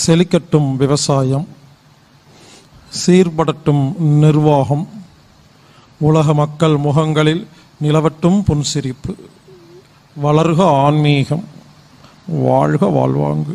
செழிக்கட்டும் விவசாயம் சீர்படட்டும் நிர்வாகம் உலக மக்கள் முகங்களில் நிலவட்டும் புன்சிரிப்பு வளர்க ஆன்மீகம் வாழ்க வாழ்வாங்கு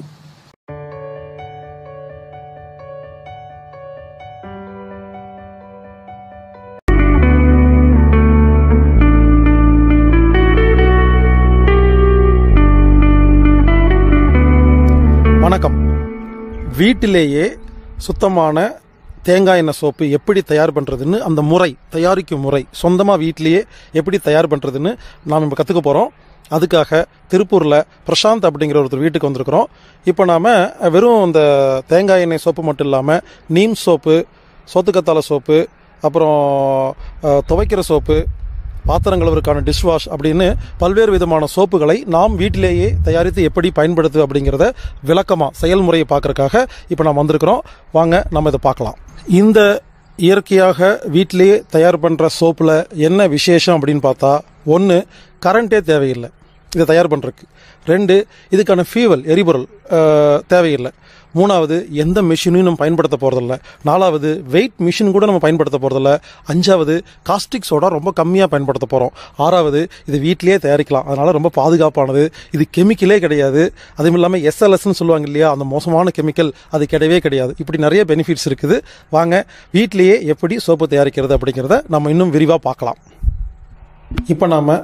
வணக்கம் வீட்டிலேயே சுத்தமான தேங்காய் எண்ணெய் சோப்பு எப்படி தயார் பண்ணுறதுன்னு அந்த முறை தயாரிக்கும் முறை சொந்தமாக வீட்டிலேயே எப்படி தயார் பண்ணுறதுன்னு நாம் இப்போ கற்றுக்க போகிறோம் அதுக்காக திருப்பூரில் பிரசாந்த் அப்படிங்கிற ஒருத்தர் வீட்டுக்கு வந்திருக்கிறோம் இப்போ நாம் வெறும் இந்த தேங்காய் எண்ணெய் சோப்பு மட்டும் இல்லாமல் நீம் சோப்பு சோத்துக்கத்தாழை சோப்பு அப்புறம் அஹ், துவைக்கிற சோப்பு பாத்திரம் கழுவுறதுக்கான டிஷ் வாஷ் அப்படின்னு பல்வேறு விதமான சோப்புகளை நாம் வீட்டிலேயே தயாரித்து எப்படி பயன்படுத்து அப்படிங்கிறத விளக்கமாக செயல்முறையை பார்க்கறதுக்காக இப்போ நாம் வந்திருக்கிறோம் வாங்க நம்ம இதை பார்க்கலாம் இந்த இயற்கையாக வீட்டிலேயே தயார் பண்ணுற சோப்பில் என்ன விசேஷம் அப்படின்னு பார்த்தா ஒன்று கரண்ட்டே தேவையில்லை இதை தயார் பண்ணுறதுக்கு ரெண்டு இதுக்கான ஃபியூவல் எரிபொருள் அஹ், தேவையில்லை மூணாவது எந்த மிஷினையும் நம்ம பயன்படுத்த போகிறதில்ல நாலாவது வெயிட் மிஷின் கூட நம்ம பயன்படுத்த போகிறதில்ல அஞ்சாவது காஸ்டிக் சோடா ரொம்ப கம்மியாக பயன்படுத்த போகிறோம் ஆறாவது இது வீட்டிலேயே தயாரிக்கலாம் அதனால் ரொம்ப பாதுகாப்பானது இது கெமிக்கலே கிடையாது அதுவும் இல்லாமல் எஸ்எல்எஸ்ன்னு சொல்லுவாங்க இல்லையா அந்த மோசமான கெமிக்கல் அது கிடையவே கிடையாது இப்படி நிறைய பெனிஃபிட்ஸ் இருக்குது வாங்க வீட்டிலேயே எப்படி சோப்பு தயாரிக்கிறது அப்படிங்கிறத நம்ம இன்னும் விரிவாக பார்க்கலாம் இப்போ நாம்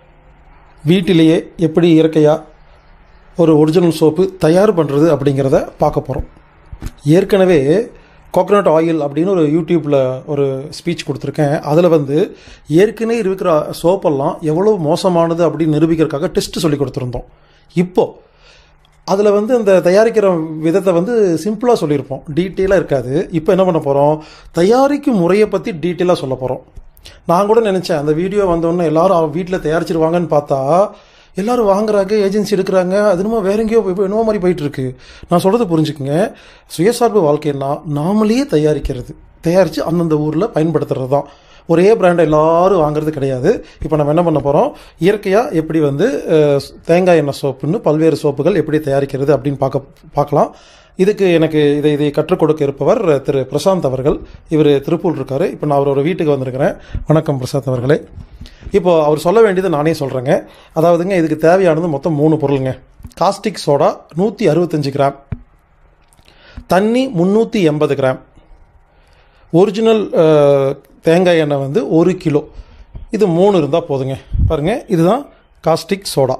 வீட்டிலேயே எப்படி இயற்கையாக ஒரு ஒரிஜினல் சோப்பு தயார் பண்ணுறது அப்படிங்கிறத பார்க்க போகிறோம் ஏற்கனவே கோகனட் ஆயில் அப்படின்னு ஒரு யூடியூப்பில் ஒரு ஸ்பீச் கொடுத்துருக்கேன் அதில் வந்து ஏற்கனவே இருக்கிற சோப்பெல்லாம் எவ்வளோ மோசமானது அப்படின்னு நிரூபிக்கிறதுக்காக டெஸ்ட் சொல்லி கொடுத்துருந்தோம் இப்போது அதில் வந்து அந்த தயாரிக்கிற விதத்தை வந்து சிம்பிளாக சொல்லியிருப்போம் டீட்டெயிலாக இருக்காது இப்போ என்ன பண்ண போகிறோம் தயாரிக்கும் முறையை பற்றி டீட்டெயிலாக சொல்ல போகிறோம் நான் கூட நினச்சேன் அந்த வீடியோ வந்தோடனே எல்லாரும் வீட்டில் தயாரிச்சிருவாங்கன்னு பார்த்தா எல்லாரும் வாங்குறாங்க ஏஜென்சி எடுக்கிறாங்க அது என்னமோ வேற எங்கேயோ போய் என்னமோ மாதிரி போயிட்டு இருக்கு நான் சொல்றது புரிஞ்சுக்குங்க சுயசார்பு வாழ்க்கைன்னா நாமளே தயாரிக்கிறது தயாரித்து அந்தந்த ஊரில் பயன்படுத்துறது தான் ஒரே பிராண்டை எல்லாரும் வாங்குறது கிடையாது இப்போ நம்ம என்ன பண்ண போகிறோம் இயற்கையாக எப்படி வந்து அஹ், தேங்காய் எண்ணெய் சோப்புன்னு பல்வேறு சோப்புகள் எப்படி தயாரிக்கிறது அப்படின்னு பார்க்க பார்க்கலாம் இதுக்கு எனக்கு இதை இதை கற்றுக் கொடுக்க இருப்பவர் திரு பிரசாந்த் அவர்கள் இவர் திருப்பூர் இருக்காரு இப்போ நான் அவரோட வீட்டுக்கு வந்திருக்கிறேன் வணக்கம் பிரசாந்த் அவர்களே இப்போ அவர் சொல்ல வேண்டியதை நானே சொல்கிறேங்க அதாவதுங்க இதுக்கு தேவையானது மொத்தம் மூணு பொருளுங்க காஸ்டிக் சோடா நூற்றி அறுபத்தஞ்சு கிராம் தண்ணி முந்நூற்றி எண்பது கிராம் ஒரிஜினல் அஹ், தேங்காய் எண்ணெய் வந்து ஒரு கிலோ இது மூணு இருந்தால் போதுங்க பாருங்கள் இதுதான் காஸ்டிக் சோடா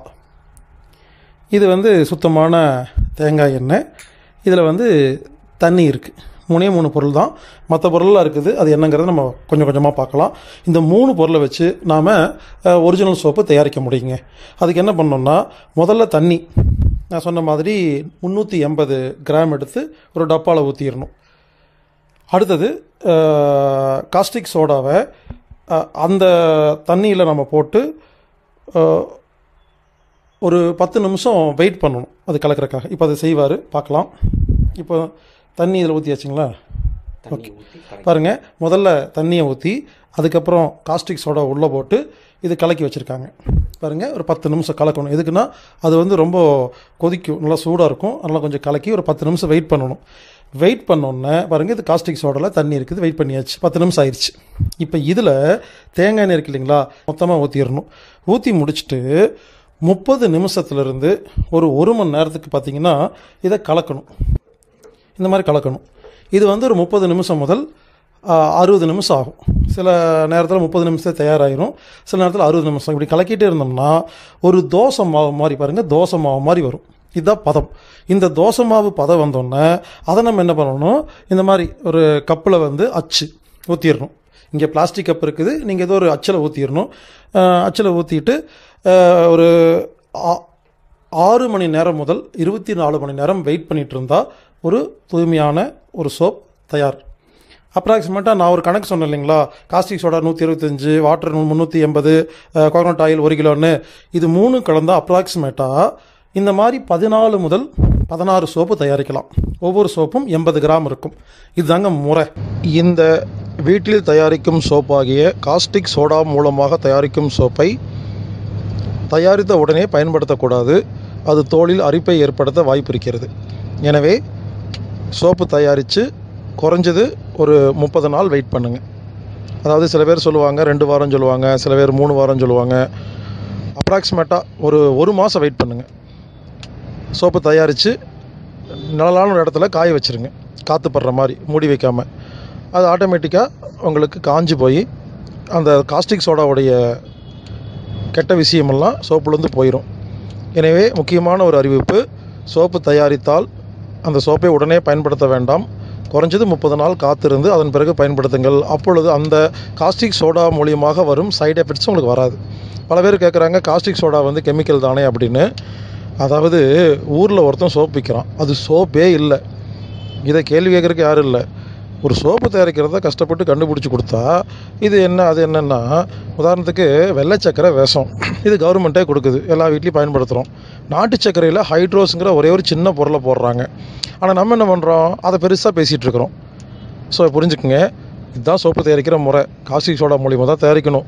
இது வந்து சுத்தமான தேங்காய் எண்ணெய் இதில் வந்து தண்ணி இருக்குது மூணே மூணு பொருள் தான் மற்ற பொருள்லாம் இருக்குது அது என்னங்கிறத நம்ம கொஞ்சம் கொஞ்சமாக பார்க்கலாம் இந்த மூணு பொருளை வச்சு நாம் ஒரிஜினல் சோப்பு தயாரிக்க முடியுங்க அதுக்கு என்ன பண்ணோம்னா முதல்ல தண்ணி நான் சொன்ன மாதிரி முந்நூற்றி எண்பது கிராம் எடுத்து ஒரு டப்பாவில் ஊற்றிடணும் அடுத்தது அஹ், காஸ்டிக் சோடாவை அஹ், அந்த தண்ணியில் நம்ம போட்டு அஹ், ஒரு பத்து நிமிஷம் வெயிட் பண்ணணும் அது கலக்கறக்காக இப்போ அதை செய்வார் பார்க்கலாம் இப்போ தண்ணி இதில் ஊற்றியாச்சுங்களா ஓகே பாருங்கள் முதல்ல தண்ணியை ஊற்றி அதுக்கப்புறம் காஸ்டிக் சோடா உள்ளே போட்டு இது கலக்கி வச்சுருக்காங்க பாருங்கள் ஒரு பத்து நிமிஷம் கலக்கணும் எதுக்குன்னா அது வந்து ரொம்ப கொதிக்கும் நல்லா சூடாக இருக்கும் அதனால் கொஞ்சம் கலக்கி ஒரு பத்து நிமிஷம் வெயிட் பண்ணணும் வெயிட் பண்ணோன்னே பாருங்கள் இது காஸ்டிக் சோடாவில் தண்ணி இருக்குது வெயிட் பண்ணியாச்சு பத்து நிமிஷம் ஆயிடுச்சு இப்போ இதில் தேங்காய் எண்ணெய் இருக்கு இல்லைங்களா மொத்தமாக ஊற்றிடணும் ஊற்றி முடிச்சுட்டு முப்பது நிமிஷத்துலேருந்து ஒரு ஒரு மணி நேரத்துக்கு பார்த்தீங்கன்னா இதை கலக்கணும் இந்த மாதிரி கலக்கணும் இது வந்து ஒரு முப்பது நிமிஷம் முதல் அறுபது நிமிஷம் ஆகும் சில நேரத்தில் முப்பது நிமிஷம் தயாராகிரும் சில நேரத்தில் அறுபது நிமிஷம் இப்படி கலக்கிட்டே இருந்தோம்னா ஒரு தோசை மாவு மாதிரி பாருங்கள் தோசை மாவு மாதிரி வரும் இதுதான் பதம் இந்த தோசை மாவு பதம் வந்தோடனே அதை நம்ம என்ன பண்ணணும் இந்த மாதிரி ஒரு கப்பில் வந்து அச்சு ஊற்றிடணும் இங்கே பிளாஸ்டிக் கப் இருக்குது நீங்கள் ஏதோ ஒரு அச்சில் ஊற்றிடணும் அச்சில் ஊற்றிட்டு ஒரு ஆ- ஆறு மணி நேரம் முதல் இருபத்தி நாலு மணி நேரம் வெயிட் பண்ணிட்டு இருந்தால் ஒரு தூய்மையான ஒரு சோப் தயார் அப்ராக்சிமேட்டாக நான் ஒரு கணக்கு சொன்னேன் இல்லைங்களா காஸ்டிக் சோடா நூற்றி இருபத்தஞ்சு வாட்டர் முந்நூற்றி எண்பது கோகனட் ஆயில் ஒரு கிலோன்னு இது மூணு கலந்தா அப்ராக்சிமேட்டாக இந்த மாதிரி பதினாலு முதல் பதினாறு சோப்பு தயாரிக்கலாம் ஒவ்வொரு சோப்பும் எண்பது கிராம் இருக்கும் இதுதாங்க முறை இந்த வீட்டில் தயாரிக்கும் சோப்பாகிய காஸ்டிக் சோடா மூலமாக தயாரிக்கும் சோப்பை தயாரித்த உடனே பயன்படுத்தக்கூடாது அது தோலில் அரிப்பை ஏற்படுத்த வாய்ப்பு இருக்கிறது எனவே சோப்பு தயாரித்து குறைஞ்சது ஒரு முப்பது நாள் வெயிட் பண்ணுங்கள் அதாவது சில பேர் சொல்லுவாங்க ரெண்டு வாரம் சொல்லுவாங்க சில பேர் மூணு வாரம் சொல்லுவாங்க அப்ராக்சிமேட்டாக ஒரு ஒரு மாதம் வெயிட் பண்ணுங்கள் சோப்பு தயாரித்து நிழலான ஒரு இடத்துல காய வச்சுருங்க காற்று படுற மாதிரி மூடி வைக்காமல் அது ஆட்டோமேட்டிக்காக உங்களுக்கு காஞ்சி போய் அந்த காஸ்டிக் சோடாவுடைய கெட்ட விஷயமெல்லாம் சோப்புலேருந்து போயிடும் எனவே முக்கியமான ஒரு அறிவிப்பு சோப்பு தயாரித்தால் அந்த சோப்பை உடனே பயன்படுத்த வேண்டாம் குறைஞ்சது முப்பது நாள் காத்திருந்து அதன் பிறகு பயன்படுத்துங்கள் அப்பொழுது அந்த காஸ்டிக் சோடா மூலியமாக வரும் சைடு எஃபெக்ட்ஸ் உங்களுக்கு வராது பல பேர் கேட்குறாங்க காஸ்டிக் சோடா வந்து கெமிக்கல் தானே அப்படின்னு அதாவது ஊரில் ஒருத்தன் சோப் விற்கிறான் அது சோப்பே இல்லை இதை கேள்வி கேட்குறதுக்கு யாரும் இல்லை ஒரு சோப்பு தயாரிக்கிறத கஷ்டப்பட்டு கண்டுபிடிச்சி கொடுத்தா இது என்ன அது என்னென்னா உதாரணத்துக்கு வெள்ளை சக்கரை விஷம் இது கவர்மெண்ட்டே கொடுக்குது எல்லா வீட்லேயும் பயன்படுத்துகிறோம் நாட்டு சர்க்கரையில் ஹைட்ரோஸுங்கிற ஒரே ஒரு சின்ன பொருளை போடுறாங்க ஆனால் நம்ம என்ன பண்ணுறோம் அதை பெருசாக பேசிகிட்டு இருக்கிறோம் ஸோ புரிஞ்சுக்குங்க இதுதான் சோப்பு தயாரிக்கிற முறை காஸ்டிக் சோடா மூலியமாக தான் தயாரிக்கணும்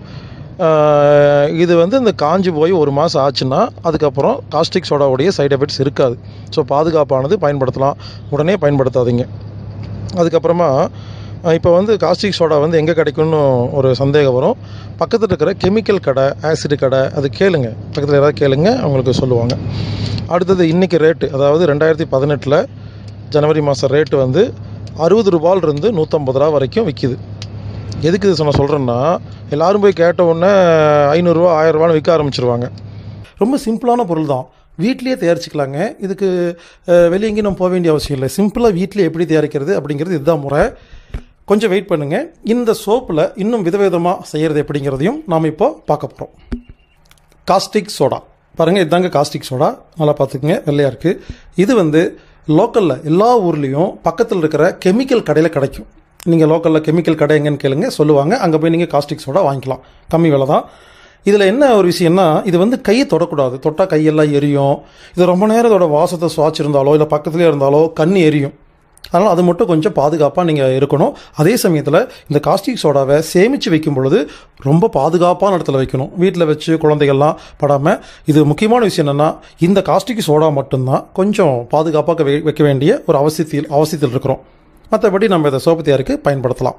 ஆஹ் இது வந்து இந்த காஞ்சி போய் ஒரு மாதம் ஆச்சுன்னா அதுக்கப்புறம் காஸ்டிக் சோடாவுடைய சைடு எஃபெக்ட்ஸ் இருக்காது ஸோ பாதுகாப்பானது பயன்படுத்தலாம் உடனே பயன்படுத்தாதீங்க அதுக்கப்புறமா இப்போ வந்து காஸ்டிக் சோடா வந்து எங்கே கிடைக்கும்னு ஒரு சந்தேகம் வரும் பக்கத்தில் இருக்கிற கெமிக்கல் கடை ஆசிட் கடை அது கேளுங்க பக்கத்தில் யாராவது கேளுங்க அவங்களுக்கு சொல்லுவாங்க அடுத்தது இன்றைக்கி ரேட்டு அதாவது ரெண்டாயிரத்தி பதினெட்டில் ஜனவரி மாதம் ரேட்டு வந்து அறுபது ரூபாயிலிருந்து நூற்றம்பது ரூபா வரைக்கும் விற்கிது எதுக்கு இது நான் சொல்கிறேன்னா எல்லாரும் போய் கேட்ட உடனே ஐநூறுரூவா ஆயிரரூபான்னு விற்க ஆரம்பிச்சிருவாங்க ரொம்ப சிம்பிளான பொருள் தான் வீட்லேயே தயாரிச்சுக்கலாங்க இதுக்கு அஹ், வெளிய எங்கேயும் நம்ம போக வேண்டிய அவசியம் இல்லை சிம்பிளாக வீட்டிலே எப்படி தயாரிக்கிறது அப்படிங்கிறது இதுதான் முறை கொஞ்சம் வெயிட் பண்ணுங்கள் இந்த சோப்பில் இன்னும் விதவிதமாக செய்கிறது எப்படிங்கிறதையும் நாம் இப்போ பார்க்க போகிறோம் காஸ்டிக் சோடா பாருங்கள் இதாங்க காஸ்டிக் சோடா நல்லா பார்த்துக்குங்க வெள்ளையாக இருக்குது இது வந்து லோக்கலில் எல்லா ஊர்லேயும் பக்கத்தில் இருக்கிற கெமிக்கல் கடையில் கிடைக்கும் நீங்கள் லோக்கலில் கெமிக்கல் கடை எங்கன்னு கேளுங்க சொல்லுவாங்க அங்கே போய் நீங்கள் காஸ்டிக் சோடா வாங்கிக்கலாம் கம்மி விலை தான் இதில் என்ன ஒரு விஷயம்னா இது வந்து கையை தொடக்கூடாது தொட்டால் கையெல்லாம் எரியும் இது ரொம்ப நேரம் இதோட வாசத்தை சுவாச்சிருந்தாலோ இல்லை பக்கத்துலேயே இருந்தாலோ கண் எரியும் அதனால் அது மட்டும் கொஞ்சம் பாதுகாப்பாக நீங்கள் இருக்கணும் அதே சமயத்தில் இந்த காஸ்டிக் சோடாவை சேமித்து வைக்கும் பொழுது ரொம்ப பாதுகாப்பான இடத்துல வைக்கணும் வீட்டில் வச்சு குழந்தைகள்லாம் படாமல் இது முக்கியமான விஷயம் என்னென்னா இந்த காஸ்டிக் சோடா மட்டும்தான் கொஞ்சம் பாதுகாப்பாக வை- வைக்க வேண்டிய ஒரு அவசியத்தில் அவசியத்தில் இருக்கிறோம் மற்றபடி நம்ம இதை சோப்பு தயாரிக்க பயன்படுத்தலாம்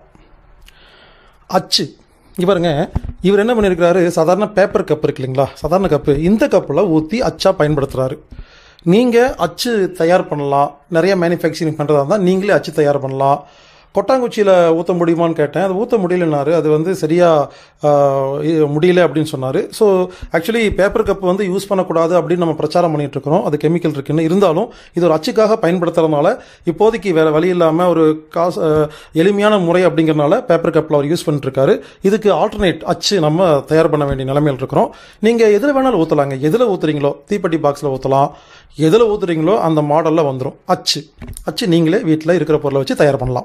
அச்சு இவருங்க இவர் என்ன பண்ணியிருக்கிறாரு சாதாரண பேப்பர் கப் இருக்கு இல்லைங்களா சாதாரண கப்பு இந்த கப்பில் ஊற்றி அச்சா பயன்படுத்துகிறாரு நீங்கள் அச்சு தயார் பண்ணலாம் நிறைய மேனுஃபேக்சரிங் பண்ணுறதா இருந்தால் நீங்களே அச்சு தயார் பண்ணலாம் கொட்டாங்குச்சியில் ஊற்ற முடியுமான்னு கேட்டேன் அது ஊற்ற முடியலனாரு அது வந்து சரியாக முடியல அப்படின்னு சொன்னார் ஸோ ஆக்சுவலி பேப்பர் கப் வந்து யூஸ் பண்ணக்கூடாது அப்படின்னு நம்ம பிரச்சாரம் பண்ணிட்டு இருக்கிறோம் அது கெமிக்கல் இருக்குன்னு இருந்தாலும் இது ஒரு அச்சுக்காக பயன்படுத்துறதுனால இப்போதைக்கு வேற வழி இல்லாமல் ஒரு காசு அஹ், எளிமையான முறை அப்படிங்கிறனால பேப்பர் கப்பில் அவர் யூஸ் பண்ணிட்டு இருக்காரு இதுக்கு ஆல்டர்னேட் அச்சு நம்ம தயார் பண்ண வேண்டிய நிலைமையில் இருக்கிறோம் நீங்கள் எதில் வேணாலும் ஊற்றலாங்க எதில் ஊற்றுறீங்களோ தீப்பெட்டி பாக்ஸில் ஊற்றலாம் எதில் ஊற்றுறீங்களோ அந்த மாடலில் வந்துடும் அச்சு அச்சு நீங்களே வீட்டில் இருக்கிற பொருளை வச்சு தயார் பண்ணலாம்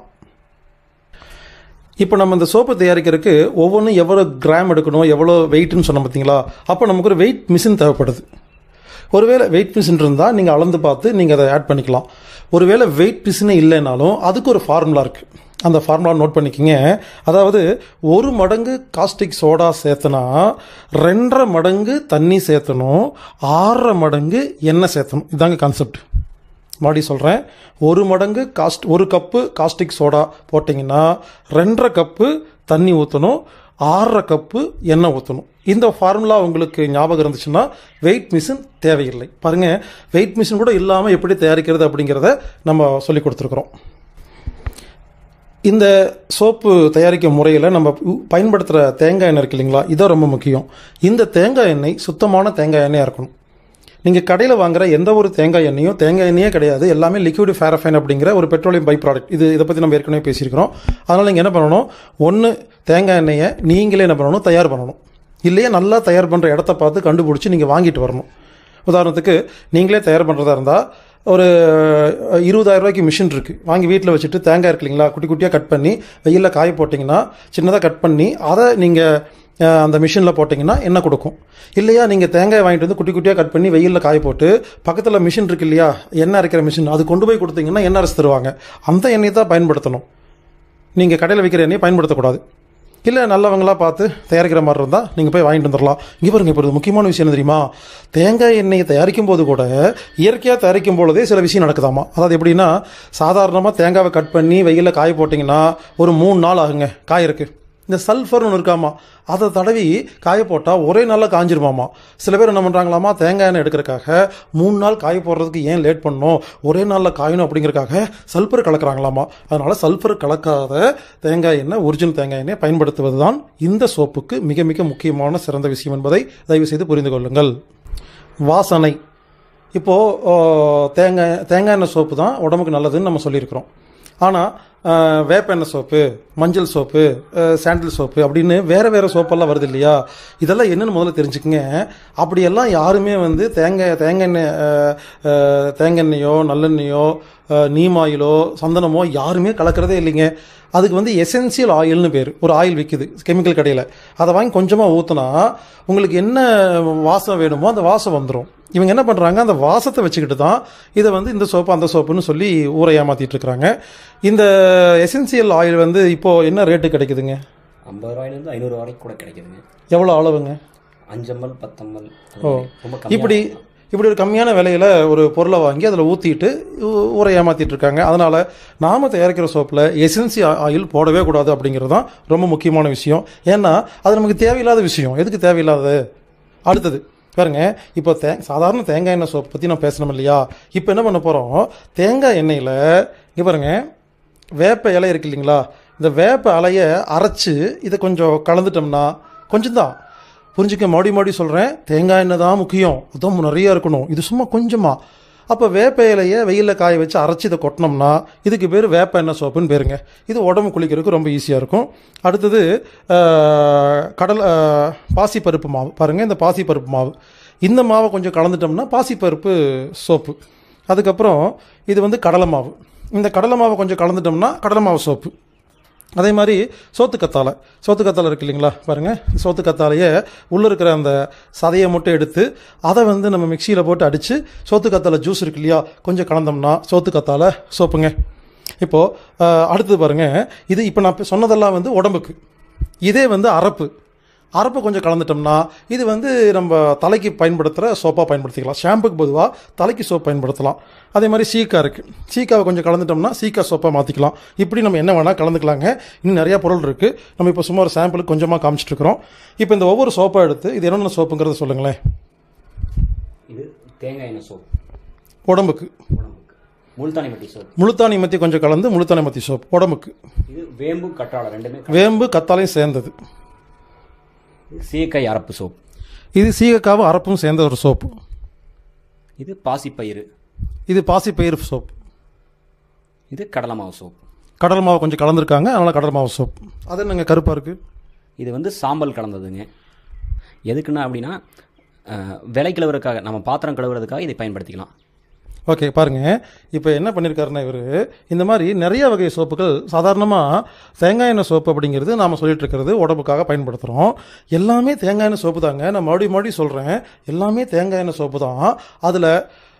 இப்போ நம்ம இந்த சோப்பு தயாரிக்கிறதுக்கு ஒவ்வொன்றும் எவ்வளோ கிராம் எடுக்கணும் எவ்வளோ வெயிட்னு சொன்னோம் பார்த்தீங்களா அப்போ நமக்கு ஒரு வெயிட் மிஷின் தேவைப்படுது ஒருவேளை வெயிட் மிஷின் இருந்தால் நீங்கள் அளந்து பார்த்து நீங்கள் அதை ஆட் பண்ணிக்கலாம் ஒருவேளை வெயிட் மிஷினே இல்லைனாலும் அதுக்கு ஒரு ஃபார்முலா இருக்குது அந்த ஃபார்முலா நோட் பண்ணிக்கங்க அதாவது ஒரு மடங்கு காஸ்டிக் சோடா சேர்த்தனா ரெண்டரை மடங்கு தண்ணி சேர்த்தணும் ஆறரை மடங்கு எண்ணெய் சேர்த்தணும் இதாங்க கான்செப்ட் மாடி சொல்கிறேன் ஒரு மடங்கு காஸ்ட் ஒரு கப்பு காஸ்டிக் சோடா போட்டிங்கன்னா ரெண்டரை கப்பு தண்ணி ஊற்றணும் ஆறரை கப்பு எண்ணெய் ஊற்றணும் இந்த ஃபார்முலா உங்களுக்கு ஞாபகம் இருந்துச்சுன்னா வெயிட் மிஷின் தேவையில்லை பாருங்கள் வெயிட் மிஷின் கூட இல்லாமல் எப்படி தயாரிக்கிறது அப்படிங்கிறத நம்ம சொல்லி கொடுத்துருக்குறோம் இந்த சோப்பு தயாரிக்கும் முறையில் நம்ம உ- பயன்படுத்துகிற தேங்காய் எண்ணெய் இருக்கு இல்லைங்களா இதான் ரொம்ப முக்கியம் இந்த தேங்காய் எண்ணெய் சுத்தமான தேங்காய் எண்ணெயாக இருக்கணும் நீங்கள் கடையில் வாங்குற எந்த ஒரு தேங்காய் எண்ணெயும் தேங்காய் எண்ணெயே கிடையாது எல்லாமே லிக்விட் ஃபேரஃபைன் அப்படிங்கிற ஒரு பெட்ரோலியம் பை ப்ராடக்ட் இது இதை பற்றி நம்ம ஏற்கனவே பேசியிருக்கிறோம் அதனால் நீங்கள் என்ன பண்ணணும் ஒன்று தேங்காய் எண்ணெயை நீங்களே என்ன பண்ணணும் தயார் பண்ணணும் இல்லையே நல்லா தயார் பண்ணுற இடத்த பார்த்து கண்டுபிடிச்சி நீங்கள் வாங்கிட்டு வரணும் உதாரணத்துக்கு நீங்களே தயார் பண்ணுறதா இருந்தால் ஒரு இருபதாயிரம் ரூபாய்க்கு மிஷின் இருக்குது வாங்கி வீட்டில் வச்சுட்டு தேங்காய் இருக்கு இல்லைங்களா குட்டி குட்டியாக கட் பண்ணி வெயிலில் காய போட்டிங்கன்னா சின்னதாக கட் பண்ணி அதை நீங்கள் அந்த மிஷினில் போட்டிங்கன்னா எண்ணெய் கொடுக்கும் இல்லையா நீங்கள் தேங்காய் வாங்கிட்டு வந்து குட்டி குட்டியாக கட் பண்ணி வெயிலில் காய போட்டு பக்கத்தில் மிஷின் இருக்கு இல்லையா எண்ணெய் அரைக்கிற மிஷின் அது கொண்டு போய் கொடுத்தீங்கன்னா எண்ணெய் அரைச்சு தருவாங்க அந்த எண்ணெய் தான் பயன்படுத்தணும் நீங்கள் கடையில் விற்கிற எண்ணெயை பயன்படுத்தக்கூடாது இல்லை நல்லவங்களா பார்த்து தயாரிக்கிற மாதிரி இருந்தால் நீங்கள் போய் வாங்கிட்டு வந்துடலாம் இங்கே பாருங்க இப்போ ஒரு முக்கியமான விஷயம் என்ன தெரியுமா தேங்காய் எண்ணெயை தயாரிக்கும் போது கூட இயற்கையாக தயாரிக்கும் பொழுதே சில விஷயம் நடக்குதாமா அதாவது எப்படின்னா சாதாரணமாக தேங்காவை கட் பண்ணி வெயிலில் காய போட்டிங்கன்னா ஒரு மூணு நாள் ஆகுங்க காயறக்கு இந்த சல்ஃபர்னு ஒன்று இருக்காமா அதை தடவி காய போட்டால் ஒரே நாளில் காஞ்சிருமாமா சில பேர் என்ன பண்ணுறாங்களாமா தேங்காய் எண்ணெய் எடுக்கிறக்காக மூணு நாள் காய போடுறதுக்கு ஏன் லேட் பண்ணணும் ஒரே நாளில் காயணும் அப்படிங்கறக்காக சல்ஃபர் கலக்குறாங்களாமா அதனால் சல்ஃபர் கலக்காத தேங்காய் எண்ணெய் ஒரிஜினல் தேங்காய் எண்ணெய் பயன்படுத்துவது தான் இந்த சோப்புக்கு மிக மிக முக்கியமான சிறந்த விஷயம் என்பதை தயவு செய்து புரிந்து கொள்ளுங்கள் வாசனை இப்போது தேங்காய் தேங்காய் எண்ணெய் சோப்பு தான் உடம்புக்கு நல்லதுன்னு நம்ம சொல்லியிருக்கிறோம் ஆனால் வேப்ப எண்ணெய் சோப்பு மஞ்சள் சோப்பு அஹ், சாண்டில் சோப்பு அப்படின்னு வேறு வேறு சோப்பெல்லாம் வருது இல்லையா இதெல்லாம் என்னென்னு முதல்ல தெரிஞ்சுக்கங்க அப்படியெல்லாம் யாருமே வந்து தேங்காய் தேங்காய் எண்ணெய் அஹ், அஹ், தேங்காய் எண்ணெயோ நல்லெண்ணெயோ அஹ், நீம் ஆயிலோ சந்தனமோ யாருமே கலக்கிறதே இல்லைங்க அதுக்கு வந்து எசென்சியல் ஆயில்னு பேர் ஒரு ஆயில் விற்குது கெமிக்கல் கடையில் அதை வாங்கி கொஞ்சமாக ஊற்றினா உங்களுக்கு என்ன வாசம் வேணுமோ அந்த வாசம் வந்துடும் இவங்க என்ன பண்ணுறாங்க அந்த வாசத்தை வச்சுக்கிட்டு தான் இதை வந்து இந்த சோப்பு அந்த சோப்புன்னு சொல்லி ஊரை ஏமாத்திட்டு இருக்கிறாங்க இந்த எசென்சியல் ஆயில் வந்து இப்போ என்ன ரேட்டு கிடைக்குதுங்க ஐம்பது ரூபாயிலேருந்து ஐநூறு வரைக்கும் கூட கிடைக்குதுங்க எவ்வளோ அளவுங்க அஞ்சம்பல் பத்தம்பல் அது ஓ மாதிரி. ரொம்ப கம்மியா இப்படி இப்படி ஒரு கம்மியான விலையில ஒரு பொருளை வாங்கி அதில் ஊற்றிட்டு ஊரை ஏமாத்திட்டு இருக்காங்க அதனால நாம தயாரிக்கிற சோப்பில் எசென்சி ஆயில் போடவே கூடாது அப்படிங்கிறது தான் ரொம்ப முக்கியமான விஷயம் ஏன்னா அது நமக்கு தேவையில்லாத விஷயம் எதுக்கு தேவையில்லாதது அடுத்தது பாருங்க இப்போ தே சாதாரண தேங்காய் எண்ணெய் சோப் பற்றி நான் பேசணும் இல்லையா இப்போ என்ன பண்ண போகிறோம் தேங்காய் எண்ணெயில் இங்கே பாருங்க வேப்ப இலை இருக்கு இல்லைங்களா இந்த வேப்ப இலையை அரைச்சு இதை கொஞ்சம் கலந்துட்டோம்னா கொஞ்சம் தான் புரிஞ்சுக்க மறுபடி மறுபடி சொல்கிறேன் தேங்காய் எண்ணெய் தான் முக்கியம் அதுவும் நிறைய இருக்கணும் இது சும்மா கொஞ்சமா அப்போ வேப்ப இலையை வெயிலில் காய வச்சு அரைச்சி இதை கொட்டினோம்னா இதுக்கு பேர் வேப்ப எண்ணெய் சோப்புன்னு பேருங்க இது உடம்பு குளிக்கிறதுக்கு ரொம்ப ஈஸியாக இருக்கும் அடுத்தது ஆஹ், கடல் ஆஹ், பாசிப்பருப்பு மாவு பாருங்கள் இந்த பாசிப்பருப்பு மாவு இந்த மாவை கொஞ்சம் கலந்துட்டோம்னா பாசிப்பருப்பு சோப்பு அதுக்கப்புறம் இது வந்து கடலை மாவு இந்த கடலை மாவை கொஞ்சம் கலந்துட்டோம்னா கடலை மாவு சோப்பு அதே மாதிரி சோத்துக்கத்தாழை சோத்துக்கத்தாழை இருக்கு இல்லைங்களா பாருங்கள் சோத்துக்கத்தாழையை உள்ளே இருக்கிற அந்த சதையை மட்டும் எடுத்து அதை வந்து நம்ம மிக்சியில் போட்டு அடித்து சோத்துக்கத்தாழை ஜூஸ் இருக்கு இல்லையா கொஞ்சம் கலந்தோம்னா சோத்துக்கத்தாழை சோப்புங்க இப்போது அடுத்தது பாருங்கள் இது இப்போ நான் இப்ப சொன்னதெல்லாம் வந்து உடம்புக்கு இதே வந்து அரப்பு அரப்பு கொஞ்சம் கலந்துட்டோம்னா இது வந்து நம்ம தலைக்கு பயன்படுத்துகிற சோப்பாக பயன்படுத்திக்கலாம் ஷாம்புக்கு பொதுவாக தலைக்கு சோப் பயன்படுத்தலாம் அதே மாதிரி சீக்கா இருக்குது சீக்காவை கொஞ்சம் கலந்துட்டோம்னா சீக்கா சோப்பாக மாற்றிக்கலாம் இப்படி நம்ம என்ன வேணால் கலந்துக்கலாங்க இன்னும் நிறையா பொருள் இருக்குது நம்ம இப்போ சும்மா ஒரு சாம்பிளுக்கு கொஞ்சமாக காமிச்சிட்டு இருக்கிறோம் இப்போ இந்த ஒவ்வொரு சோப்பாக எடுத்து இது என்னென்ன சோப்புங்கிறத சொல்லுங்களேன் இது தேங்காய் எண்ணெய் சோப் உடம்புக்கு உடம்புக்கு முல்தானி மட்டி சோப் முழுத்தாணி மத்தி கொஞ்சம் கலந்து முழுத்தாணி மத்தி சோப் உடம்புக்கு இது வேம்பு கற்றாழை ரெண்டுமே வேம்பு கத்தாலையும் சேர்ந்தது இது சீக்காய் அரப்பு சோப் இது சீகக்காவும் அரப்பும் சேர்ந்த ஒரு சோப்பு இது பாசிப்பயிறு இது பாசிப்பயிறு சோப் இது கடலை மாவு சோப் கடல் மாவு கொஞ்சம் கலந்துருக்காங்க அதனால் கடல் மாவு சோப் அது என்னங்க கருப்பாக இருக்குது இது வந்து சாம்பல் கலந்ததுங்க எதுக்குன்னா அப்படின்னா அஹ், விலை கழுவுறதுக்காக நம்ம பாத்திரம் கழுவுறதுக்காக இதை பயன்படுத்திக்கலாம் ஓகே பாருங்க இப்போ என்ன பண்ணியிருக்காருன்னா இவர் இந்த மாதிரி நிறைய வகை சோப்புகள் சாதாரணமாக தேங்காய் எண்ணெய் சோப்பு அப்படிங்கிறது நாம் சொல்லிட்டு இருக்கிறது உடம்புக்காக பயன்படுத்துகிறோம் எல்லாமே தேங்காய் எண்ணெய் சோப்பு தாங்க நான் மறுபடியும் மறுபடியும் சொல்கிறேன் எல்லாமே தேங்காய் எண்ணெய் சோப்பு தான் அதில்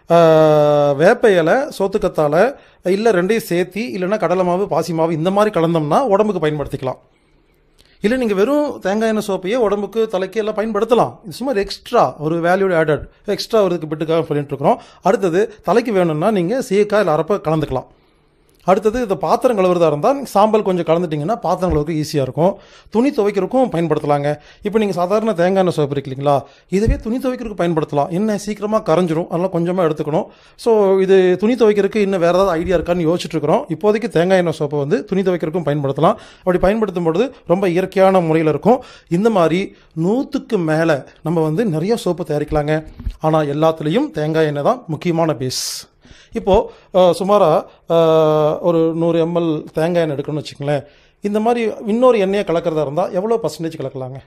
வேப்ப இலை சோத்துக்கத்தாழை இல்லை ரெண்டையும் சேர்த்தி இல்லைன்னா கடலை மாவு பாசி மாவு இந்த மாதிரி கலந்தோம்னா உடம்புக்கு பயன்படுத்திக்கலாம் இல்லை நீங்கள் வெறும் தேங்காய் எண்ணெய் சோப்பையே உடம்புக்கு தலைக்கு எல்லாம் பயன்படுத்தலாம் இது சும்மா எக்ஸ்ட்ரா ஒரு வேல்யூ ஆடட் எக்ஸ்ட்ரா ஒரு இதுக்கு பிட்டுக்காக சொல்லிட்டு இருக்கிறோம் அடுத்தது தலைக்கு வேணும்னா நீங்கள் சீக்காய் இல்லை அரப்பை கலந்துக்கலாம் அடுத்தது இந்த பாத்திரம் கழுவுறதா இருந்தால் சாம்பல் கொஞ்சம் கலந்துட்டிங்கன்னா பாத்திரம் கழுவுறதுக்கு ஈஸியாக இருக்கும் துணி துவைக்கிறதுக்கும் பயன்படுத்தலாங்க இப்போ நீங்கள் சாதாரண தேங்காய் எண்ணெய் சோப்பு இருக்கு இல்லைங்களா இதுவே துணி துவைக்கிறதுக்கு பயன்படுத்தலாம் என்ன சீக்கிரமாக கரைஞ்சிரும் அதெல்லாம் கொஞ்சமாக எடுத்துக்கணும் ஸோ இது துணி துவைக்கிறதுக்கு இன்னும் வேறு ஏதாவது ஐடியா இருக்கான்னு யோசிச்சுட்டு இருக்கிறோம் இப்போதைக்கு தேங்காய் எண்ணெய் சோப்பை வந்து துணி துவைக்கிறதுக்கும் பயன்படுத்தலாம் அப்படி பயன்படுத்தும் பொழுது ரொம்ப இயற்கையான முறையில் இருக்கும் இந்த மாதிரி நூற்றுக்கு மேலே நம்ம வந்து நிறைய சோப்பு தயாரிக்கலாங்க ஆனால் எல்லாத்துலேயும் தேங்காய் எண்ணெய் தான் முக்கியமான பேஸ் இப்போது சுமாராக ஒரு நூறு எம்எல் தேங்காய் எண்ணெய் எடுக்கணும்னு வச்சுங்களேன் இந்த மாதிரி இன்னொரு எண்ணெயை கலக்கிறதா இருந்தால் எவ்வளோ பர்சன்டேஜ் கலக்கலாங்க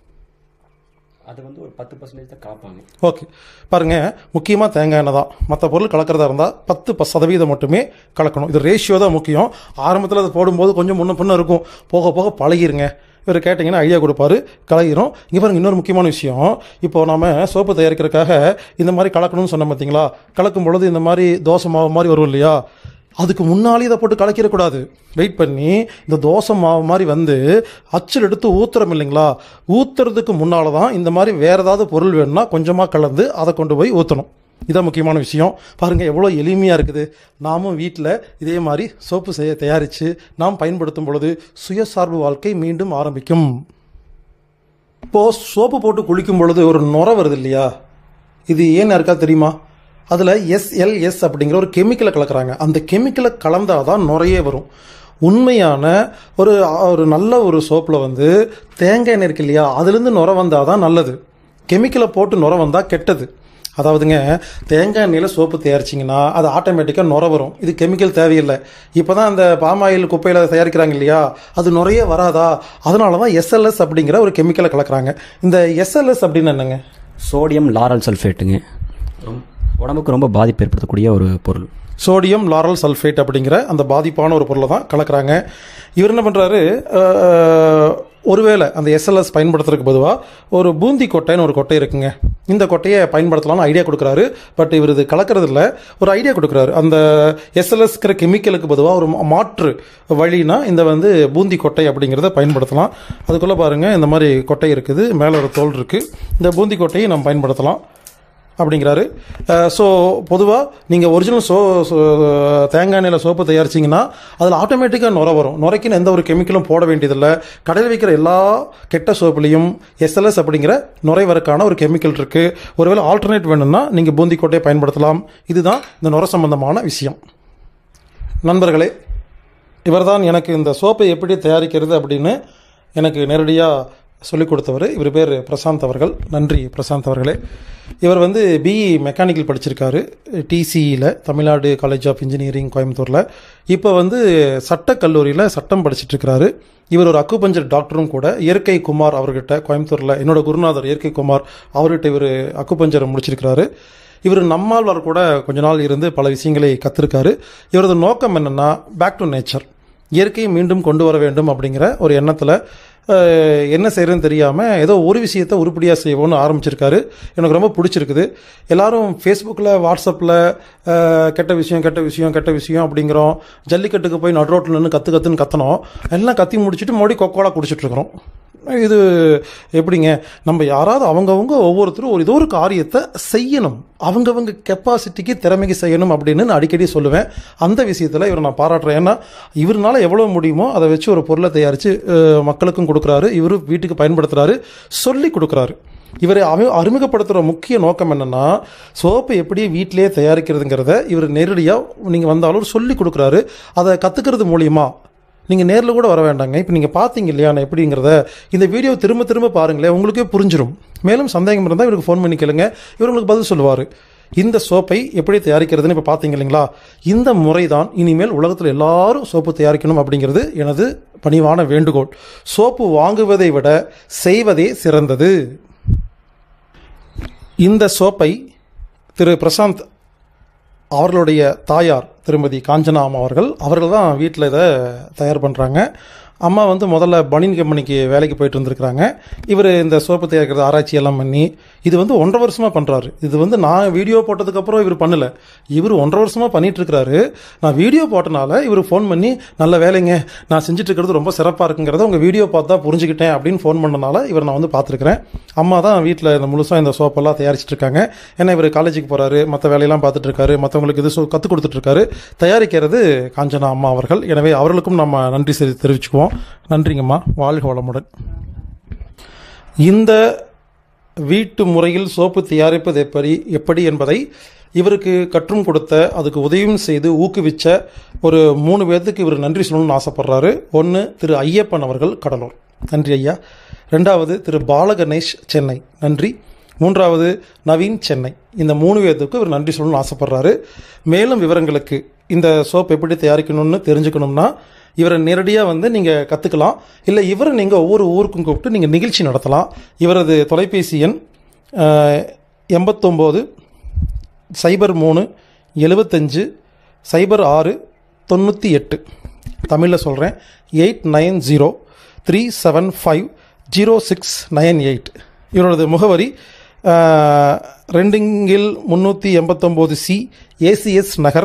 அது வந்து ஒரு பத்து பர்சன்டேஜ் தான் கலப்பாங்க ஓகே பாருங்க முக்கியமாக தேங்காய் எண்ணெய் தான் மற்ற பொருள் கலக்கிறதா இருந்தால் பத்து ப சதவீதம் மட்டுமே கலக்கணும் இது ரேஷியோ தான் முக்கியம் ஆரம்பத்தில் அது போடும்போது கொஞ்சம் முன்ன பின்ன இருக்கும் போக போக பழகிருங்க இவர் கேட்டிங்கன்னா ஐடியா கொடுப்பாரு கலகிரும் இங்கே பாருங்க இன்னொரு முக்கியமான விஷயம் இப்போ நாம சோப்பு தயாரிக்கிறதுக்காக இந்த மாதிரி கலக்கணும்னு சொன்னோம் பார்த்தீங்களா கலக்கும் பொழுது இந்த மாதிரி தோசை மாவு மாதிரி வரும் இல்லையா அதுக்கு முன்னாலே இதை போட்டு கலக்கிடக்கூடாது வெயிட் பண்ணி இந்த தோசை மாவு மாதிரி வந்து அச்சில் எடுத்து ஊத்துறோம் இல்லைங்களா ஊத்துறதுக்கு முன்னால் தான் இந்த மாதிரி வேற ஏதாவது பொருள் வேணும்னா கொஞ்சமாக கலந்து அதை கொண்டு போய் ஊற்றணும் இதான் முக்கியமான விஷயம் பாருங்கள் எவ்வளோ எளிமையாக இருக்குது நாமும் வீட்டில் இதே மாதிரி சோப்பு செய்ய தயாரித்து நாம் பயன்படுத்தும் பொழுது சுயசார்பு வாழ்க்கை மீண்டும் ஆரம்பிக்கும் இப்போது சோப்பு போட்டு குளிக்கும் பொழுது ஒரு நுர வருது இல்லையா இது ஏன் இருக்கா தெரியுமா அதில் எஸ்எல்எஸ் அப்படிங்கிற ஒரு கெமிக்கலை கலக்குறாங்க அந்த கெமிக்கலை கலந்தால் தான் நுரையே வரும் உண்மையான ஒரு ஒரு நல்ல ஒரு சோப்பில் வந்து தேங்காய் எண்ணெய் இருக்கு இல்லையா அதுலேருந்து நுர வந்தால் தான் நல்லது கெமிக்கலை போட்டு நுர வந்தால் கெட்டது அதாவதுங்க தேங்காய் எண்ணெயில் சோப்பு தயாரிச்சிங்கன்னா அது ஆட்டோமேட்டிக்காக நுர வரும் இது கெமிக்கல் தேவையில்லை இப்போ தான் அந்த பாமாயில் குப்பையில் தயாரிக்கிறாங்க இல்லையா அது நுரையே வராதா அதனால தான் எஸ்எல்எஸ் அப்படிங்கிற ஒரு கெமிக்கலை கலக்குறாங்க இந்த எஸ்எல்எஸ் அப்படின்னு என்னங்க சோடியம் லாரல் சல்ஃபேட்டுங்க ரொம்ப உடம்புக்கு ரொம்ப பாதிப்பு ஏற்படுத்தக்கூடிய ஒரு பொருள் சோடியம் லாரல் சல்ஃபேட் அப்படிங்கிற அந்த பாதிப்பான ஒரு பொருளை தான் கலக்குறாங்க இவர் என்ன பண்ணுறாரு ஒருவேளை அந்த எஸ்எல்எஸ் பயன்படுத்துறதுக்கு பொதுவாக ஒரு பூந்தி கொட்டைன்னு ஒரு கொட்டை இருக்குங்க இந்த கொட்டையை பயன்படுத்தலாம்னு ஐடியா கொடுக்குறாரு பட் இவர் இது கலக்கிறது இல்லை ஒரு ஐடியா கொடுக்குறாரு அந்த எஸ்எல்எஸ்கிற கெமிக்கலுக்கு பொதுவாக ஒரு மா- மாற்று வழினா இந்த வந்து பூந்தி கொட்டை அப்படிங்கிறத பயன்படுத்தலாம் அதுக்குள்ளே பாருங்கள் இந்த மாதிரி கொட்டை இருக்குது மேலே ஒரு தோல் இருக்குது இந்த பூந்தி கொட்டையை நம்ம பயன்படுத்தலாம் அப்படிங்கிறாரு ஸோ பொதுவாக நீங்கள் ஒரிஜினல் சோ சோ- தேங்காய் எண்ணெயில் சோப்பு தயாரிச்சிங்கன்னா அதில் ஆட்டோமேட்டிக்காக நுர வரும் நுரைக்குன்னு எந்த ஒரு கெமிக்கலும் போட வேண்டியதில்லை கடையில் வைக்கிற எல்லா கெட்ட சோப்புலேயும் எஸ்எல்எஸ் அப்படிங்கிற நுரை வரக்கான ஒரு கெமிக்கல் இருக்குது ஒருவேளை ஆல்டர்னேட் வேணும்னா நீங்கள் பூந்தி கொட்டையை பயன்படுத்தலாம் இதுதான் இந்த நுர சம்பந்தமான விஷயம் நண்பர்களே இவர்தான் எனக்கு இந்த சோப்பை எப்படி தயாரிக்கிறது அப்படின்னு எனக்கு நேரடியாக சொல்லிக் கொடுத்தவர் இவர் பேர் பிரசாந்த் அவர்கள் நன்றி பிரசாந்த் அவர்களே இவர் வந்து பிஇ மெக்கானிக்கல் படிச்சிருக்காரு டிசிஇயில் தமிழ்நாடு காலேஜ் ஆஃப் இன்ஜினியரிங் கோயம்புத்தூரில் இப்போ வந்து சட்டக் கல்லூரியில் சட்டம் படிச்சிட்டு இருக்கிறாரு இவர் ஒரு அக்குபஞ்சர் டாக்டரும் கூட இயற்கை குமார் அவர்கிட்ட கோயம்புத்தூரில் என்னோட குருநாதர் இயற்கை குமார் அவர்கிட்ட இவர் அக்குபஞ்சரை முடிச்சிருக்கிறாரு இவர் நம்மாழ்வார் கூட கொஞ்ச நாள் இருந்து பல விஷயங்களை கற்றுருக்காரு இவரது நோக்கம் என்னென்னா பேக் டு நேச்சர் இயற்கையை மீண்டும் கொண்டு வர வேண்டும் அப்படிங்கிற ஒரு எண்ணத்தில் அஹ், என்ன செய்யறதுன்னு தெரியாமல் ஏதோ ஒரு விஷயத்தை உருப்படியாக செய்வோம்னு ஆரம்பிச்சிருக்காரு எனக்கு ரொம்ப பிடிச்சிருக்குது எல்லாரும் ஃபேஸ்புக்கில் வாட்ஸ்அப்பில் கெட்ட விஷயம் கெட்ட விஷயம் கெட்ட விஷயம் அப்படிங்கிறோம் ஜல்லிக்கட்டுக்கு போய் நடு ரோட்டில் நின்று கற்று கற்றுன்னு கத்தனோம் எல்லாம் கத்தி முடிச்சுட்டு மறுபடியும் கொக்கோலா குடிச்சிட்டு இருக்கிறோம் இது எப்படிங்க நம்ம யாராவது அவங்கவங்க ஒவ்வொருத்தரும் ஒரு ஏதோ ஒரு காரியத்தை செய்யணும் அவங்கவங்க கெப்பாசிட்டிக்கு திறமைக்கு செய்யணும் அப்படின்னு நான் அடிக்கடி சொல்லுவேன் அந்த விஷயத்தில் இவரை நான் பாராட்டுறேன் ஏன்னா இவருனால எவ்வளோ முடியுமோ அதை வச்சு ஒரு பொருளை தயாரித்து மக்களுக்கும் கொடுக்குறாரு இவரு வீட்டுக்கு பயன்படுத்துகிறாரு சொல்லி கொடுக்குறாரு இவரை அமி அறிமுகப்படுத்துகிற முக்கிய நோக்கம் என்னென்னா சோப்பை எப்படி வீட்டிலேயே தயாரிக்கிறதுங்கிறத இவர் நேரடியாக நீங்கள் வந்தாலும் சொல்லி கொடுக்குறாரு அதை கற்றுக்கிறது மூலியமா நீங்கள் நேரில் கூட வர வேண்டாங்க இப்போ நீங்கள் பார்த்தீங்க இல்லையா நான் எப்படிங்கிறத இந்த வீடியோ திரும்ப திரும்ப பாருங்களேன் உங்களுக்கே புரிஞ்சிடும் மேலும் சந்தேகம் இருந்தால் இவருக்கு ஃபோன் பண்ணி கேளுங்க இவர் உங்களுக்கு பதில் சொல்லுவார் இந்த சோப்பை எப்படி தயாரிக்கிறதுன்னு இப்போ பார்த்தீங்க இல்லைங்களா இந்த முறை தான் இனிமேல் உலகத்தில் எல்லாரும் சோப்பு தயாரிக்கணும் அப்படிங்கிறது எனது பணிவான வேண்டுகோள் சோப்பு வாங்குவதை விட செய்வதே சிறந்தது இந்த சோப்பை திரு பிரசாந்த் அவர்களுடைய தாயார் திருமதி காஞ்சனா அம்மா அவர்கள் அவர்கள் தான் வீட்டில் இதை தயார் பண்ணுறாங்க அம்மா வந்து முதல்ல பனின் கம்பெனிக்கு வேலைக்கு போயிட்டு இருந்திருக்கிறாங்க இவர் இந்த சோப்பு தயாரிக்கிறது ஆராய்ச்சி எல்லாம் பண்ணி இது வந்து ஒன்றரை வருஷமாக பண்ணுறாரு இது வந்து நான் வீடியோ போட்டதுக்கப்புறம் இவர் பண்ணல இவர் ஒன்றரை வருஷமாக பண்ணிட்டு இருக்கிறாரு நான் வீடியோ போட்டனால இவர் ஃபோன் பண்ணி நல்ல வேலைங்க நான் செஞ்சுட்டு இருக்கிறது ரொம்ப சிறப்பாக இருக்குங்கிறத உங்கள் வீடியோ பார்த்து தான் புரிஞ்சுக்கிட்டேன் அப்படின்னு ஃபோன் பண்ணனால இவர் நான் வந்து பார்த்துருக்கிறேன் அம்மா தான் வீட்டில் இந்த முழுசாக இந்த சோப்பெல்லாம் தயாரிச்சிட்டு இருக்காங்க ஏன்னா இவர் காலேஜுக்கு போகிறாரு மற்ற வேலையெல்லாம் பார்த்துட்டு இருக்காரு மற்றவங்களுக்கு இது கற்றுக் கொடுத்துட்டு இருக்காரு தயாரிக்கிறது காஞ்சனா அம்மா அவர்கள் எனவே அவர்களுக்கும் நம்ம நன்றி செலுத்தி தெரிவிச்சுக்குவோம் நன்றிங்கம்மா வாழ்க வளமுடன் இந்த வீட்டு முறையில் சோப்பு தயாரிப்பது எப்படி எப்படி என்பதை இவருக்கு கற்றும் கொடுத்த அதுக்கு உதவியும் செய்து ஊக்குவிச்ச ஒரு மூணு பேர்த்துக்கு இவர் நன்றி சொல்லணும்னு ஆசைப்படுறாரு ஒன்று திரு ஐயப்பன் அவர்கள் கடலூர் நன்றி ஐயா ரெண்டாவது திரு பாலகணேஷ் சென்னை நன்றி மூன்றாவது நவீன் சென்னை இந்த மூணு பேர்த்துக்கு இவர் நன்றி சொல்லணும்னு ஆசைப்படுறாரு மேலும் விவரங்களுக்கு இந்த சோப் எப்படி தயாரிக்கணும்னு தெரிஞ்சுக்கணும்னா இவரை நேரடியாக வந்து நீங்கள் கற்றுக்கலாம் இல்லை இவரை நீங்கள் ஒவ்வொரு ஊருக்கும் கூப்பிட்டு நீங்கள் நிகழ்ச்சி நடத்தலாம் இவரது தொலைபேசி எண் எண்பத்தொம்போது சைபர் மூணு எழுபத்தஞ்சு சைபர் ஆறு தொண்ணூற்றி எட்டு தமிழில் சொல்கிறேன் eight nine zero three seven five zero six nine eight இவரது முகவரி அஹ், ரெண்டுங்கில் முந்நூற்றி எண்பத்தொம்போது C ACS Nagar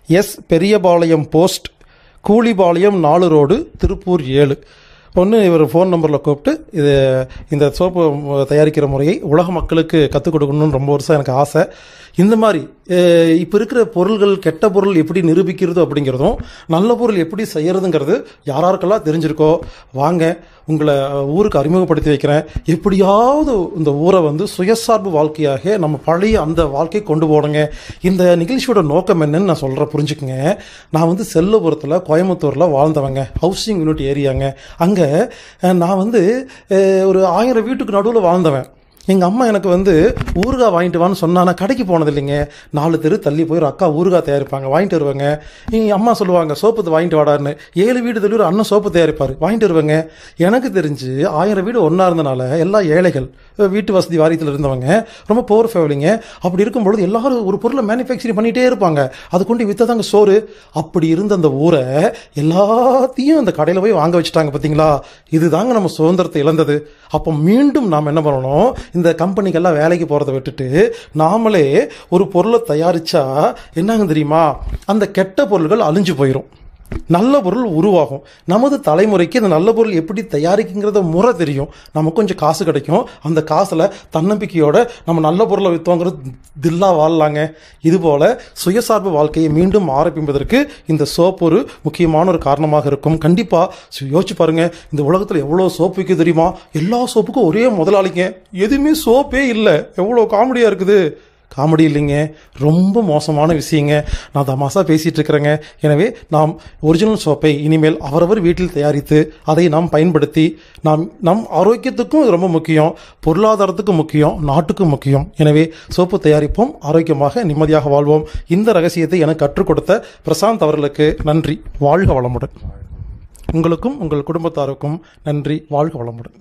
S Periyapalayam post Koolipalayam நாலு ரோடு திருப்பூர் ஏழு ஒன்று இவர் ஃபோன் நம்பரில் கூப்பிட்டு இது இந்த சோப்பு தயாரிக்கிற முறையை உலக மக்களுக்கு கற்றுக் கொடுக்கணும்னு ரொம்ப வருஷம் எனக்கு ஆசை இந்த மாதிரி இப்போ இருக்கிற பொருள்கள் கெட்ட பொருள் எப்படி நிரூபிக்கிறது அப்படிங்கிறதும் நல்ல பொருள் எப்படி செய்யறதுங்கிறது யாராருக்கெல்லாம் தெரிஞ்சிருக்கோ வாங்க உங்களை ஊருக்கு அறிமுகப்படுத்தி வைக்கிறேன் எப்படியாவது இந்த ஊரை வந்து சுயசார்பு வாழ்க்கையாக நம்ம பழைய அந்த வாழ்க்கையை கொண்டு போடுங்க இந்த நிகழ்ச்சியோட நோக்கம் என்னன்னு நான் சொல்கிறேன் புரிஞ்சுக்குங்க நான் வந்து செல்லபுரத்தில் கோயம்புத்தூரில் வாழ்ந்தவங்க ஹவுசிங் யூனிட் ஏரியாங்க அங்கே நான் வந்து அஹ், ஒரு ஆயிரம் வீட்டுக்கு நடுவில் வாழ்ந்தவன் எங்கள் அம்மா எனக்கு வந்து ஊறுகாய் வாங்கிட்டு வான்னு சொன்னா நான் கடைக்கு போனது இல்லைங்க நாலு தெரு தள்ளி போய் ஒரு அக்கா ஊறுகாய் தயாரிப்பாங்க வாங்கிட்டு வருவாங்க எங்கள் அம்மா சொல்லுவாங்க சோப்பு வாங்கிட்டு வாடான்னு ஏழு வீடு தள்ளி ஒரு அண்ணன் சோப்பு தயாரிப்பார் வாங்கிட்டு வருவாங்க எனக்கு தெரிஞ்சு ஆயிரம் வீடு ஒன்றா இருந்தனால எல்லா ஏழைகள் வீட்டு வசதி வாரியத்தில் இருந்தவங்க ரொம்ப போர் ஃபேமிலிங்க அப்படி இருக்கும்பொழுது எல்லாரும் ஒரு பொருளை மேனுஃபேக்சரிங் பண்ணிகிட்டே இருப்பாங்க அது கொண்டு விற்றதாங்க சோறு அப்படி இருந்த அந்த ஊரை எல்லாத்தையும் அந்த கடையில் போய் வாங்க வச்சுட்டாங்க பார்த்தீங்களா இதுதாங்க நம்ம சுதந்திரத்தை இழந்தது அப்போ மீண்டும் நாம் என்ன பண்ணணும் இந்த கம்பெனிக்கெல்லாம் வேலைக்கு போகிறத விட்டுட்டு நாமளே ஒரு பொருளை தயாரிச்சா என்னங்க தெரியுமா அந்த கெட்ட பொருள்கள் அழிஞ்சு போயிடும் நல்ல பொருள் உருவாகும் நமது தலைமுறைக்கு இந்த நல்ல பொருள் எப்படி தயாரிக்குங்கிறத முறை தெரியும் நமக்கு கொஞ்சம் காசு கிடைக்கும் அந்த காசில் தன்னம்பிக்கையோட நம்ம நல்ல பொருளை விற்றோங்கிறது தில்லா வாழலாங்க இதுபோல் சுயசார்பு வாழ்க்கையை மீண்டும் ஆரம்பிப்பதற்கு இந்த சோப்பு ஒரு முக்கியமான ஒரு காரணமாக இருக்கும் கண்டிப்பாக யோசிச்சு பாருங்க இந்த உலகத்தில் எவ்வளோ சோப்பு விற்க தெரியுமா எல்லா சோப்புக்கும் ஒரே முதலாளிங்க எதுவுமே சோப்பே இல்லை எவ்வளோ காமெடியாக இருக்குது காமெடி இல்லைங்க ரொம்ப மோசமான விஷயங்க நான் தமாசா பேசிட்டு இருக்கிறேங்க எனவே நாம் ஒரிஜினல் சோப்பை இனிமேல் அவரவர் வீட்டில் தயாரித்து அதை நாம் பயன்படுத்தி நாம் நம் ஆரோக்கியத்துக்கும் இது ரொம்ப முக்கியம் பொருளாதாரத்துக்கும் முக்கியம் நாட்டுக்கும் முக்கியம் எனவே சோப்பு தயாரிப்போம் ஆரோக்கியமாக நிம்மதியாக வாழ்வோம் இந்த ரகசியத்தை எனக்கு கற்றுக் கொடுத்த பிரசாந்த் அவர்களுக்கு நன்றி வாழ்க வளமுடன் உங்களுக்கும் உங்கள் குடும்பத்தாருக்கும் நன்றி வாழ்க வளமுடன்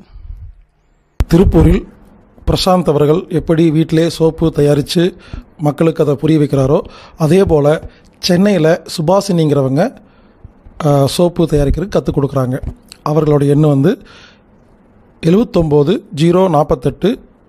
திருப்பூரில் பிரசாந்த் அவர்கள் எப்படி வீட்டிலே சோப்பு தயாரித்து மக்களுக்கு அதை புரிய வைக்கிறாரோ அதே போல் சென்னையில் சுபாசினிங்கிறவங்க ஆஹ், சோப்பு தயாரிக்கிறதுக்கு கற்றுக் கொடுக்குறாங்க அவர்களோட எண் வந்து எழுவத்தொம்போது ஜீரோ நாற்பத்தெட்டு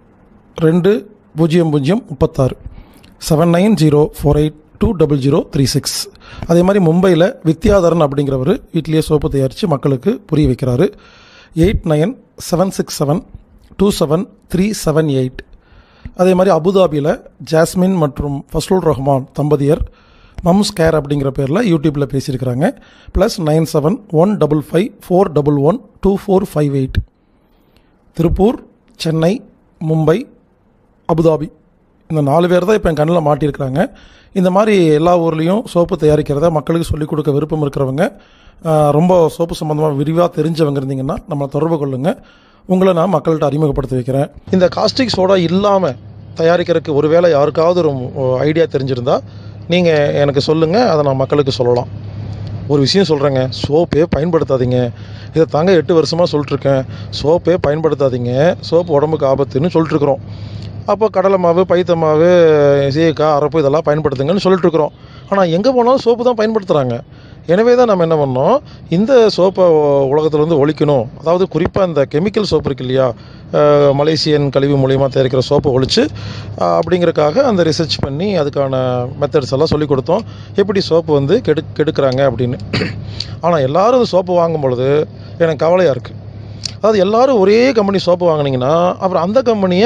ரெண்டு பூஜ்ஜியம் பூஜ்ஜியம் முப்பத்தாறு seven nine zero four eight two double zero three six அதே மாதிரி மும்பையில் வித்யாதரன் அப்படிங்கிறவர் வீட்டிலேயே சோப்பு தயாரித்து மக்களுக்கு புரிய வைக்கிறாரு eight nine seven six seven two seven three seven eight அதே மாதிரி அபுதாபியில் ஜாஸ்மின் மற்றும் ஃபஸ்லுல் ரஹ்மான் தம்பதியர் மம்ஸ் கேர் அப்படிங்கிற பேரில் யூடியூப்பில் பேசியிருக்கிறாங்க plus nine seven one double five four double one two four five eight Tiruppur Chennai Mumbai Abu Dhabi இந்த நாலு பேர் தான் இப்போ என் கண்ணில் மாட்டியிருக்கிறாங்க இந்த மாதிரி எல்லா ஊர்லேயும் சோப்பு தயாரிக்கிறத மக்களுக்கு சொல்லிக் கொடுக்க விருப்பம் இருக்கிறவங்க ஆஹ், ரொம்ப சோப்பு சம்மந்தமாக விரிவாக தெரிஞ்சவங்க இருந்தீங்கன்னா நம்மளை தொடர்பு கொள்ளுங்கள் உங்களை நான் மக்கள்கிட்ட அறிமுகப்படுத்தி வைக்கிறேன் இந்த காஸ்டிக் சோடா இல்லாமல் தயாரிக்கிறதுக்கு ஒருவேளை யாருக்காவது ஒரு ஐடியா தெரிஞ்சிருந்தா நீங்கள் எனக்கு சொல்லுங்கள் அதை நான் மக்களுக்கு சொல்லலாம் ஒரு விஷயம் சொல்கிறேங்க சோப்பே பயன்படுத்தாதீங்க இதை தாங்க எட்டு வருஷமாக சொல்லிட்டுருக்கேன் சோப்பே பயன்படுத்தாதீங்க சோப்பு உடம்புக்கு ஆபத்துன்னு சொல்லிட்டுருக்குறோம் அப்போ கடலை மாவு பைத்த மாவு சீக்காய் அரப்பு இதெல்லாம் பயன்படுத்துங்கன்னு சொல்லிட்டுருக்குறோம் ஆனால் எங்கே போனாலும் சோப்பு தான் பயன்படுத்துகிறாங்க எனவே தான் நம்ம என்ன பண்ணோம் இந்த சோப்பை உலகத்தில் வந்து ஒழிக்கணும் அதாவது குறிப்பாக இந்த கெமிக்கல் சோப்பு இருக்கு இல்லையா அஹ், மலேசியன் கழிவு மூலியமாக தயாரிக்கிற சோப்பை ஒழிச்சு அஹ், அப்படிங்கறக்காக அந்த ரிசர்ச் பண்ணி அதுக்கான மெத்தட்ஸ் எல்லாம் சொல்லி கொடுத்தோம் எப்படி சோப்பு வந்து கெடு கெடுக்கிறாங்க அப்படின்னு ஆனால் எல்லாரும் இந்த சோப்பு வாங்கும் பொழுது எனக்கு கவலையாக இருக்குது அதாவது எல்லாரும் ஒரே கம்பெனி சோப்பு வாங்குனீங்கன்னா அப்புறம் அந்த கம்பெனியை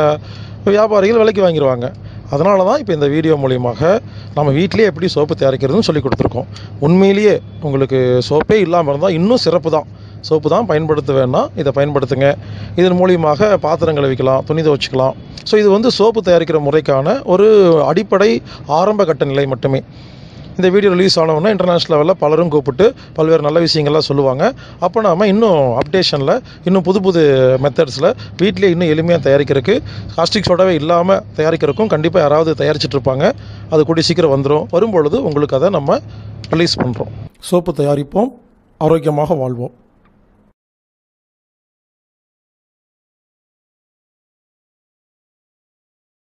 வியாபாரிகள் விலைக்கு வாங்கிடுவாங்க அதனால தான் இப்போ இந்த வீடியோ மூலியமாக நம்ம வீட்டிலேயே எப்படி சோப்பு தயாரிக்கிறதுன்னு சொல்லி கொடுத்துருக்கோம் உண்மையிலேயே உங்களுக்கு சோப்பே இல்லாமல் இருந்தால் இன்னும் சிறப்பு தான் சோப்பு தான் பயன்படுத்த வேணாம் இதை பயன்படுத்துங்க இதன் மூலியமாக பாத்திரங்களை வைக்கலாம் துணி துவச்சிக்கலாம் ஸோ இது வந்து சோப்பு தயாரிக்கிற முறைக்கான ஒரு அடிப்படை ஆரம்ப கட்ட நிலை மட்டுமே இந்த வீடியோ ரிலீஸ் ஆனவுடனே இன்டர்நேஷ்னல் லெவலில் பலரும் கூப்பிட்டு பல்வேறு நல்ல விஷயங்கள்லாம் சொல்லுவாங்க அப்போ நாம இன்னும் அப்டேஷனில் இன்னும் புது புது மெத்தட்ஸில் வீட்டிலே இன்னும் எளிமையாக தயாரிக்கிறதுக்கு காஸ்டிக் சோடாவே இல்லாமல் தயாரிக்கிறதுக்கும் கண்டிப்பாக யாராவது தயாரிச்சிட்டு இருப்பாங்க அது கூடிய சீக்கிரம் வந்துடும் வரும்பொழுது உங்களுக்கு அதை நம்ம ரிலீஸ் பண்ணுறோம் சோப்பு தயாரிப்போம் ஆரோக்கியமாக வாழ்வோம்